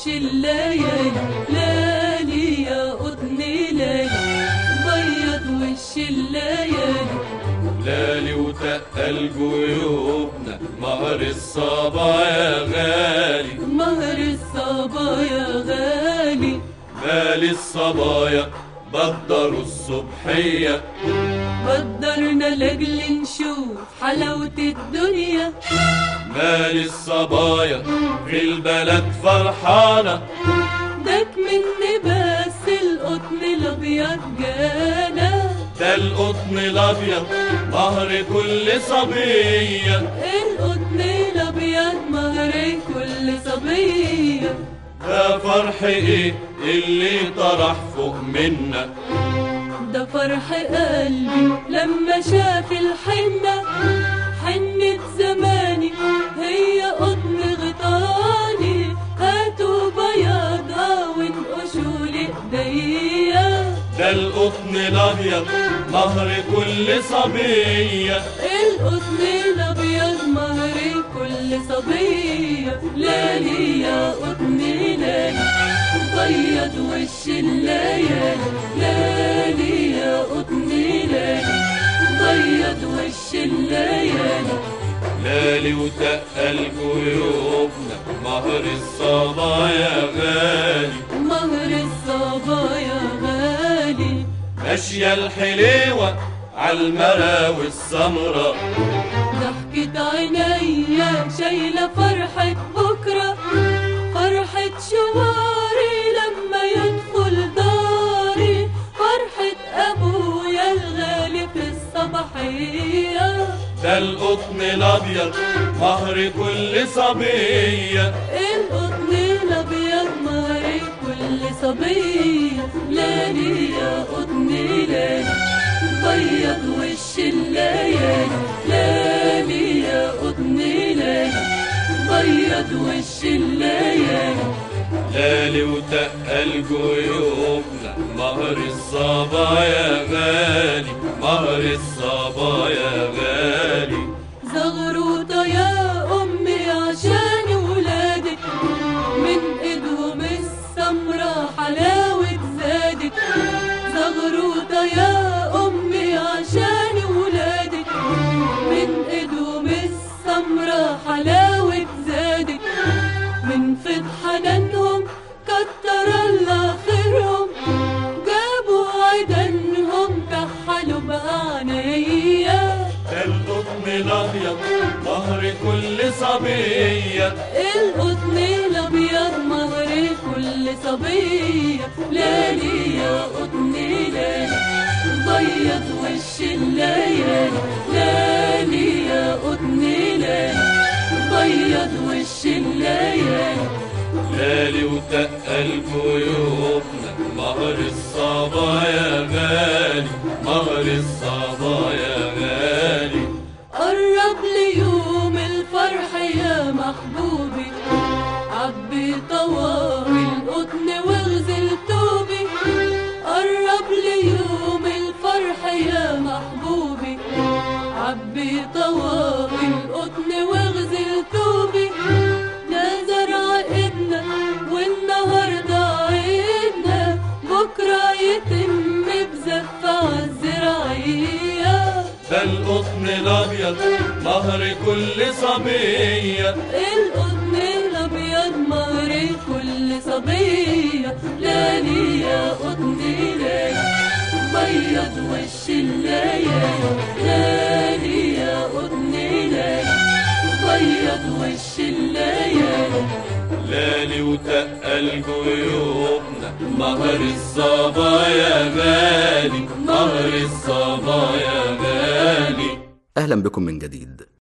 الليالي لالي يا قطن لالي بيض وش الليالي لالي وتقل جيوبنا مهر الصبا يا غالي مهر الصبايا غالي مال الصبايا بدروا الصبحية قدرنا لاجل نشوف حلاوة الدنيا مال الصبايا في البلد فرحانة داك مني بس القطن الابيض جانا ده القطن الابيض مهر كل صبية القطن الابيض مهر كل صبيه ده فرح ايه اللي طرح فوق منا ده فرح قلبي لما شاف الحنة حنة زماني هي قطن غطاني هاتوا بياضها وانقشوا لإيديا ده القطن الابيض مهر كل صبية القطن الأبيض مهر كل صبية لالي يا قطن لالي بيض وش الليالي لالي يا قطن لالي بيض وش الليالي لالي وتقل جيوبنا مهر الصبا يا غالي مهر الصبايا غالي ماشية الحليوة عالمراوي السمرة ضحكة عينيا شايلة فرحة بكرة فرحة شواري لما يدخل داري فرحة أبويا الغالي في الصباحية ده القطن الابيض مهر كل صبية القطن الأبيض مهري كل صبية لالي يا قطن لالي بيض وش الليالي لالي يا قطن لالي بيض وش الليالي لالي وتقل جيوبنا مهر الصبا يا غالي مهر الصبا يا غالي زغروطة يا أمي عشان ولادك من إيدهم السمرة حلاوة زادك زغروطة يا أمي عشان ولادك من إيدهم السمرة حلاوة زادك من فض حنانهم كتر الله خيرهم جابوا عدنهم كحلوا بعنايا ده القطن الابيض مهر كل صبية القطن الابيض مهر كل صبيه لالي يا قطن لالي بيض وش الليالي لالي يا قطن لالي بيض وش الليالي لالي وتقل جيوبنا مهر الصبا يا غالي مهر الصبا يا غالي قرب لي يوم الفرح يا محبوبي عبي طواقي القطن واغزل توبي قرب لي يوم الفرح يا محبوبي عبي طواقي القطن واغزل توبي ده زرع ايدنا والنهارده عيدنا بكره يتم بزفة عالزراعيه ده القطن الابيض مهر كل صبية القطن الابيض مهر كل صبيه لالي يا قطن لالي بيض وش الليالي لالي يا قطن لالي بيض وش الليالي لالي وتقل جيوبنا مهر الصبا يا غالي مهر الصبا يا غالي أهلا بكم من جديد